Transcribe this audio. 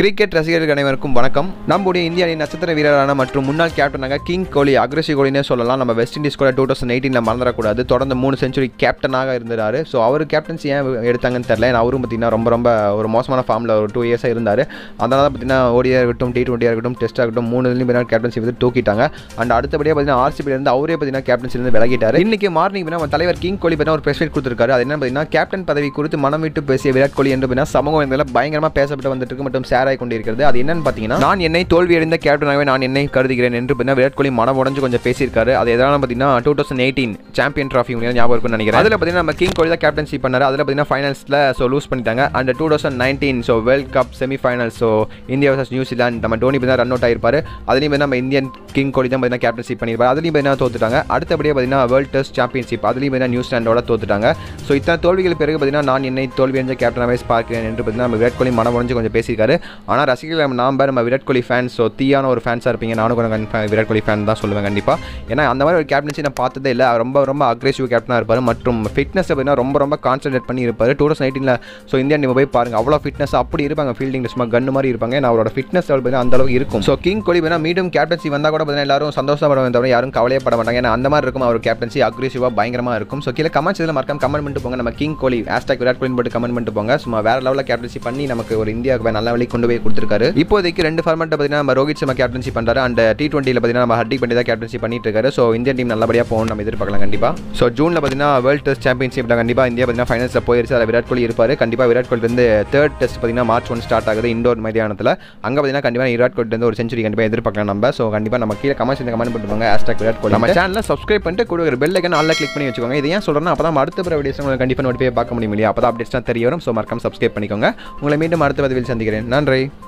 cricket ரசிகர்கள் அனைவருக்கும் வணக்கம் நம்முடைய இந்திய அணி நட்சத்திர வீரரான மற்றும் முன்னாள் கேப்டனாக கிங் கோலி அக்ரஸிவ் கோலினே சொல்லலாம் நம்ம வெஸ்ட் இண்டீஸ் கூட டூ தௌசண்ட் எயிட்டீனில் மறந்துடக்கூடாது தொடர்ந்து மூணு செஞ்சுரி கேப்டனாக இருந்தார் ஸோ அவர் கேப்டன்சி ஏன் எடுத்தாங்கன்னு தெரியல ஏன்னா அவரும் பார்த்தீங்கன்னா ரொம்ப ரொம்ப ஒரு மோசமான ஃபார்மில் ஒரு டூ இயர்ஸாக இருந்தார் அதனால தான் பார்த்தீங்கன்னா ஓடியாக இருக்கட்டும் டி டுவெண்ட்டியாக இருக்கட்டும் டெஸ்ட்டாக இருக்கட்டும் மூணு பார்த்தீங்கன்னா கேப்டன்சி வந்து தூக்கிட்டாங்க அண்ட் அடுத்தபடியாக பார்த்தீங்கன்னா ஆர்சிபியில் இருந்து அவரே பார்த்தீங்கன்னா கேப்டன்சி இருந்து விலகிட்டார் இன்னைக்கு மார்னிங் நம்ம தலைவர் கிங் கோலி பார்த்தீங்கன்னா ஒரு ப்ரெஸ் மீட் கொடுத்துருக்காரு அது என்ன பார்த்தீங்கன்னா கேப்டன் பதவி குறித்து மனம் விட்டு பேசிய விராட் கோலி என்று பார்த்தீங்கன்னா சமூக இதில் பயங்கரமாக பேசப்பட்டு வந்துட்டு இருக்கு மற்றும் ஷேர் ஆகி கொண்டிருக்கிறது அது என்னன்னு பார்த்தீங்கன்னா நான் என்னை தோல்வியடைந்த கேப்டனாகவே நான் என்னை கருதுகிறேன் என்று பார்த்தீங்கன்னா விராட் கோலி மனம் உடஞ்சு கொஞ்சம் பேசியிருக்காரு அது எதனால பார்த்தீங்கன்னா two thousand eighteen champion trophy உங்களுக்கு ஞாபகம் இருக்கும்னு நினைக்கிறேன் அதில் பார்த்தீங்கன்னா நம்ம கிங் கோலி தான் கேப்டன்சி பண்ணாரு அதில் பார்த்தீங்கன்னா ஃபைனல்ஸில் ஸோ லூஸ் பண்ணிட்டாங்க and two thousand nineteen so world cup semifinal so India versus New Zealand நம்ம டோனி பார்த்தீங்கன்னா ரன் அவுட் ஆயிருப்பாரு அதுலேயும் நம்ம இந்தியன் கிங் கோலி தான் பார்த்தீங்கன்னா கேப்டன்சி பண்ணியிருப்பாரு அதுலேயும் பார்த்தீங்கன்னா தோத்துட்டாங்க அடுத்தபடியாக பார்த்தீங்கன்னா வேர்ல்ட் டெஸ்ட் சாம்பியன்ஷிப் அதுலேயும் பார்த்தீங்கன்னா நியூசிலாண்டோட தோத்துட்டாங்க ஸோ இத்தனை தோல்விகள் பிறகு பார்த்தீங்கன்னா நான் என்னை தோல்வி அடைஞ்ச கேப்டனாகவே பார்க்கிறேன் என்று பார்த்தீங்கன்னா நம்ம விராட் கோலி மனம் உடஞ்சு கொஞ்சம் பேசியிருக்காரு ஆனால் ரசிகர்கள் நம்ம நாம் நம்ம விராட் கோலி ஃபேன்ஸ் ஸோ தீயான ஒரு ஃபேன்ஸாக இருப்பீங்க நானும் கொஞ்சம் கண்டிப்பா விராட் கோலி ஃபேன் தான் சொல்லுவேன் கண்டிப்பாக ஏன்னா அந்த மாதிரி ஒரு கேப்டன்சி நான் பார்த்ததே இல்லை ரொம்ப ரொம்ப அக்ரெசிவ் கேப்டனாக இருப்பார் மற்றும் ஃபிட்னஸ் பார்த்தீங்கன்னா ரொம்ப ரொம்ப கான்சன்ட்ரேட் பண்ணி இருப்பார் டூ தௌசண்ட் எயிட்டீனில் ஸோ இந்தியா நீங்கள் போய் பாருங்க அவ்வளோ ஃபிட்னஸ் அப்படி இருப்பாங்க ஃபீல்டிங் சும்மா கன்னு மாதிரி இருப்பாங்க ஏன்னா அவரோட ஃபிட்னஸ் பார்த்தீங்கன்னா அந்த அளவுக்கு இருக்கும் ஸோ கிங் கோலி வேணா மீண்டும் கேப்டன்சி வந்தால் கூட பார்த்தீங்கன்னா எல்லாரும் சந்தோஷப்படுவாங்க தவிர யாரும் கவலையப்பட மாட்டாங்க ஏன்னா அந்த மாதிரி இருக்கும் அவர் கேப்டன்சி அக்ரெசிவாக பயங்கரமாக இருக்கும் ஸோ கீழே கமெண்ட்ஸ் இதில் மறக்காம கமெண்ட் பண்ணிட்டு போங்க நம்ம கிங் கோலி ஹேஷ்டாக் விராட் கோலி போட்டு கமெண்ட் பண்ணிட்டு போங்க சும்மா வேற லெவலில் கேப்டன்சி பண்ணி நமக்கு ஒரு இந்தியாவுக்கு நல்ல வழி கொண்டு போய் கொடுத்துருக்காரு இப்போதைக்கு ரெண்டு ஃபார்மெட்டை பார்த்தீங்கன்னா நம்ம ரோஹித் சர்மா கேப்டன்சி பண்ணுறாரு அண்ட் டி டுவெண்ட்டியில் பார்த்தீங்கன்னா நம்ம ஹர்டிக் பண்ணி தான் கேப்டன்சி பண்ணிட்டு இருக்காரு ஸோ இந்தியன் டீம் நல்லபடியாக போகணும் நம்ம எதிர்பார்க்கலாம் கண்டிப்பாக ஸோ ஜூனில் பார்த்தீங்கன்னா வேர்ல்ட் டெஸ்ட் சாம்பியன்ஷிப்பில் கண்டிப்பாக இந்தியா பார்த்தீங்கன்னா ஃபைனல்ஸில் போயிருச்சு அதில் விராட் கோலி இருப்பார் கண்டிப்பாக விராட் கோலி வந்து தேர்ட் டெஸ்ட் பார்த்தீங்கன்னா மார்ச் ஒன் ஸ்டார்ட் ஆகுது இண்டோர் மைதானத்தில் அங்கே பார்த்தீங்கன்னா கண்டிப்பாக விராட் கோலி வந்து ஒரு செஞ்சுரி கண்டிப்பாக எதிர்பார்க்கலாம் நம்ம ஸோ கண்டிப்பாக நம்ம கீழே கமெண்ட்ஸ் இந்த கமெண்ட் பண்ணுவாங்க ஹேஷ்டாக் விராட் கோலி நம்ம சேனலில் சப்ஸ்கிரைப் பண்ணிட்டு கூட ஒரு பெல் ஐக்கன் ஆல்ல கிளிக் பண்ணி வச்சுக்கோங்க இது ஏன் சொல்கிறேன்னா அப்போ தான் அடுத்த பிற வீடியோஸ் உங்களுக்கு கண்டிப்பாக நோட்டிஃபை பார்க்க முடியும் இல்லையா அப்போ தான் அப்டேட்ஸ்லாம் தெரிய வரும் ஸோ மறக்காம சப்ஸ்கிரைப் பண்ணிக்கோங்க உங்களை மீண்டும் அடுத்த பதிவில் சந்திக்கிறேன் நன்றி